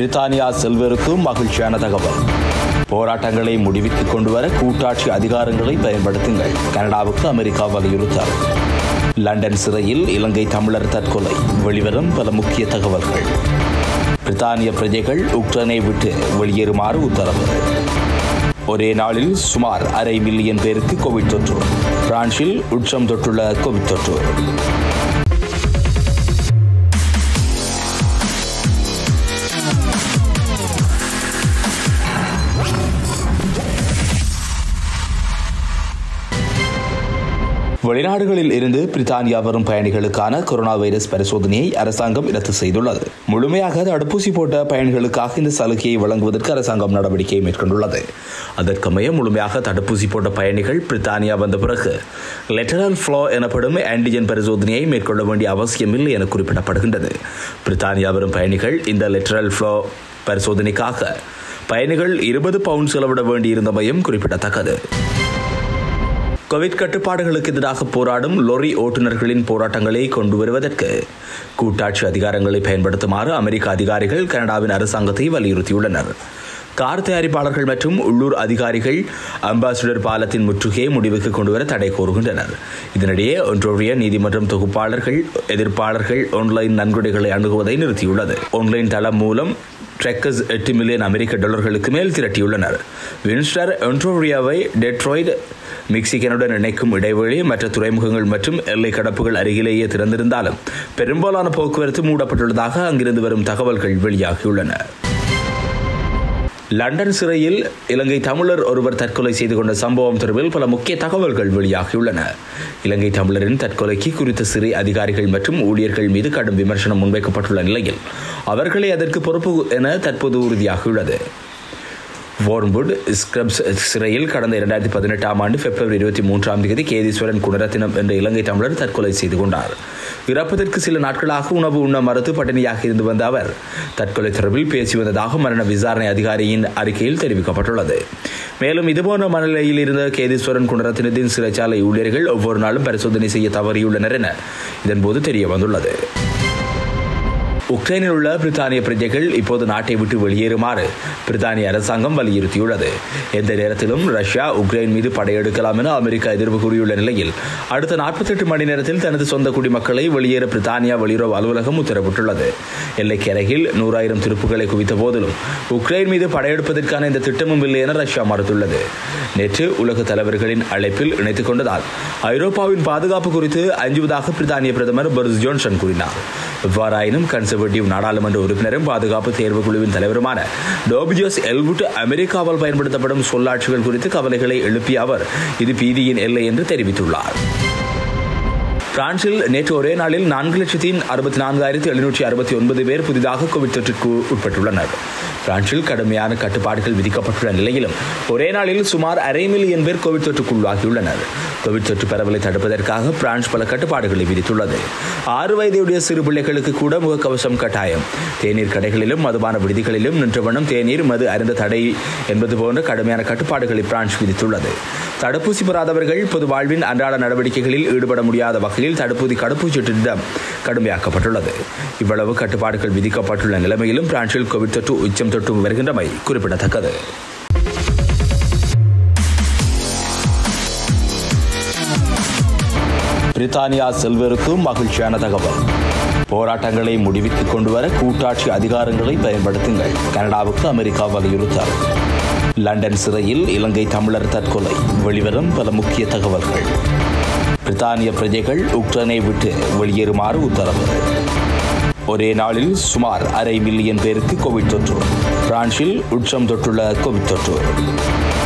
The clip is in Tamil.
பிரித்தானியா செல்வருக்கும் மகிழ்ச்சியான தகவல் போராட்டங்களை முடிவுக்கு கொண்டு வர கூட்டாட்சி அதிகாரங்களை பயன்படுத்துங்கள் கனடாவுக்கு அமெரிக்கா வலியுறுத்தல் லண்டன் சிறையில் இலங்கை தமிழர் தற்கொலை வெளிவரும் பல முக்கிய தகவல்கள் பிரித்தானிய பிரஜைகள் உக்ரைனை விட்டு வெளியேறுமாறு உத்தரவு ஒரே நாளில் சுமார் அரை மில்லியன் பேருக்கு கோவிட் தொற்று பிரான்சில் உச்சம் தொட்டுள்ள கோவிட் தொற்று வெளிநாடுகளில் இருந்து பிரித்தானியா வரும் பயணிகளுக்கான கொரோனா வைரஸ் பரிசோதனையை அரசாங்கம் ரத்து செய்துள்ளது முழுமையாக தடுப்பூசி போட்ட பயணிகளுக்காக இந்த சலுகையை வழங்குவதற்கு அரசாங்கம் நடவடிக்கை மேற்கொண்டுள்ளது அதற்கமைய முழுமையாக தடுப்பூசி போட்ட பயணிகள் பிரித்தானியா வந்த பிறகு லெட்டரல் ஃப்ளோ எனப்படும் ஆன்டிஜன் பரிசோதனையை மேற்கொள்ள வேண்டிய அவசியமில்லை என குறிப்பிடப்படுகின்றது பிரித்தானியா வரும் பயணிகள் இந்த லெட்டரல் ஃப்ளோ பரிசோதனைக்காக பயணிகள் இருபது பவுண்ட் செலவிட வேண்டியிருந்தமையும் குறிப்பிடத்தக்கது கோவிட் கட்டுப்பாடுகளுக்கு எதிராக போராடும் லொரி ஓட்டுநர்களின் போராட்டங்களை கொண்டு வருவதற்கு கூட்டாட்சி அதிகாரங்களை பயன்படுத்துமாறு அமெரிக்க அதிகாரிகள் கனடாவின் அரசாங்கத்தை வலியுறுத்தியுள்ளனர் கார் தயாரிப்பாளர்கள் மற்றும் உள்ளூர் அதிகாரிகள் அம்பாசிடர் பாலத்தின் முற்றுகையை முடிவுக்கு கொண்டுவர தடை கோருகின்றனர் இதனிடையே ஒன்றொழிய நீதிமன்றம் தொகுப்பாளர்கள் எதிர்ப்பாளர்கள் ஆன்லைன் நன்கொடைகளை அணுகுவதை நிறுத்தியுள்ளது ஆன்லைன் தளம் மூலம் ட்ரெக்கர்ஸ் எட்டு மில்லியன் அமெரிக்க டாலர்களுக்கு மேல் திரட்டியுள்ளனர் வின்ஸ்டர் ஒன்ட்ரோரியாவை டெட்ராய்டு மெக்சிகனுடன் இணைக்கும் இடைவெளி மற்ற துறைமுகங்கள் மற்றும் எல்லை கடப்புகள் அருகிலேயே திறந்திருந்தாலும் பெரும்பாலான போக்குவரத்து மூடப்பட்டுள்ளதாக அங்கிருந்து வரும் தகவல்கள் வெளியாகியுள்ளன லண்டன் சிறையில் இலங்கை தமிழர் ஒருவர் தற்கொலை செய்து கொண்ட சம்பவம் தொடர்பில் பல முக்கிய தகவல்கள் வெளியாகியுள்ளன இலங்கை தமிழரின் தற்கொலைக்கு குறித்த சிறை அதிகாரிகள் மற்றும் ஊழியர்கள் மீது கடும் விமர்சனம் முன்வைக்கப்பட்டுள்ள நிலையில் அவர்களே அதற்கு பொறுப்பு என தற்போது உறுதியாகியுள்ளது வார்ன்வுட் ஸ்கிரப்ஸ் சிறையில் கடந்த இரண்டாயிரத்தி பதினெட்டாம் ஆண்டு பிப்ரவரி இருபத்தி மூன்றாம் தேதி கேதீஸ்வரன் குணரத்தினம் என்ற இலங்கை தமிழர் தற்கொலை செய்து கொண்டார் இறப்பதற்கு சில நாட்களாக உணவு உண்ண மறுத்து பட்டினியாக இருந்து வந்த அவர் தற்கொலை தொடர்பில் பேசி வந்ததாக மரண விசாரணை அதிகாரியின் அறிக்கையில் தெரிவிக்கப்பட்டுள்ளது மேலும் இதுபோன்ற மனநிலையில் இருந்த கேதீஸ்வரன் குணரத்தினத்தின் சிறைச்சாலை ஊழியர்கள் ஒவ்வொரு நாளும் பரிசோதனை செய்ய தவறியுள்ளனர் என இதன்போது தெரிய வந்துள்ளது உக்ரைனில் உள்ள பிரித்தானிய பிரஜைகள் இப்போது நாட்டை விட்டு வெளியேறுமாறு பிரித்தானிய அரசாங்கம் வலியுறுத்தியுள்ளது எந்த நேரத்திலும் ரஷ்யா உக்ரைன் மீது படையெடுக்கலாம் என அமெரிக்கா எதிர்ப்பு கூறியுள்ள நிலையில் அடுத்த நாற்பத்தெட்டு மணி நேரத்தில் தனது சொந்த குடிமக்களை வெளியேற பிரித்தானியா வெளியுறவு அலுவலகம் உத்தரவிட்டுள்ளது எல்லைக்கு அருகில் நூறாயிரம் திருப்புகளை குவித்த போதிலும் உக்ரைன் மீது படையெடுப்பதற்கான இந்த திட்டமும் இல்லை என ரஷ்யா மறுத்துள்ளது நேற்று உலக தலைவர்களின் அழைப்பில் இணைத்துக் கொண்டதால் ஐரோப்பாவின் பாதுகாப்பு குறித்து அஞ்சுவதாக பிரித்தானிய பிரதமர் போரிஸ் ஜோன்சன் கூறினார் எவ்வாறாயினும் கன்சர்வேட்டிவ் நாடாளுமன்ற உறுப்பினரும் பாதுகாப்பு தேர்வு குழுவின் தலைவருமான டோபிஜோஸ் எல்வுட் அமெரிக்காவால் பயன்படுத்தப்படும் சொல்லாட்சிகள் குறித்து கவலைகளை எழுப்பிய அவர் இது பீதியின் எல்லை என்று தெரிவித்துள்ளார் பிரான்சில் நேற்று ஒரே நாளில் நான்கு லட்சத்தி அறுபத்தி நான்காயிரத்தி எழுநூற்றி அறுபத்தி ஒன்பது பேர் புதிதாக கோவிட் தொற்றுக்கு உட்பட்டுள்ளனர் பிரான்சில் கடுமையான கட்டுப்பாடுகள் விதிக்கப்பட்டுள்ள நிலையிலும் ஒரே நாளில் சுமார் அரை மில்லியன் பேர் கோவிட் தொற்றுக்குள்ளாகியுள்ளனர் கோவிட் தொற்று பரவலை தடுப்பதற்காக பிரான்ஸ் பல கட்டுப்பாடுகளை விதித்துள்ளது ஆறு வயதுடைய சிறு பிள்ளைகளுக்கு கூட முகக்கவசம் கட்டாயம் தேநீர் கடைகளிலும் மதுபான விடுதிகளிலும் நின்றவண்ணம் தேநீர் மது அறிந்த தடை என்பது போன்ற கடுமையான கட்டுப்பாடுகளை பிரான்ஸ் விதித்துள்ளது தடுப்பூசி பெறாதவர்கள் பொது வாழ்வின் அன்றாட நடவடிக்கைகளில் ஈடுபட முடியாத வகையில் தடுப்பூசி தடுப்பூசி திட்டம் கடுமையாக்கப்பட்டுள்ளது இவ்வளவு கட்டுப்பாடுகள் விதிக்கப்பட்டுள்ள நிலைமையிலும் பிரான்சில் கோவிட் தொற்று உச்சம் தொட்டு வருகின்றமை குறிப்பிடத்தக்கது பிரித்தானியா செல்வருக்கும் மகிழ்ச்சியான தகவல் போராட்டங்களை முடிவுக்கு கொண்டு வர கூட்டாட்சி அதிகாரங்களை பயன்படுத்துங்கள் கனடாவுக்கு அமெரிக்கா வலியுறுத்தல் லண்டன் சிறையில் இலங்கை தமிழர் தற்கொலை வெளிவரும் பல முக்கிய தகவல்கள் பிரித்தானிய பிரஜைகள் உக்ரைனை விட்டு வெளியேறுமாறு உத்தரவு ஒரே நாளில் சுமார் அரை மில்லியன் பேருக்கு கோவிட் தொற்று பிரான்சில் உச்சம் தொட்டுள்ள கோவிட் தொற்று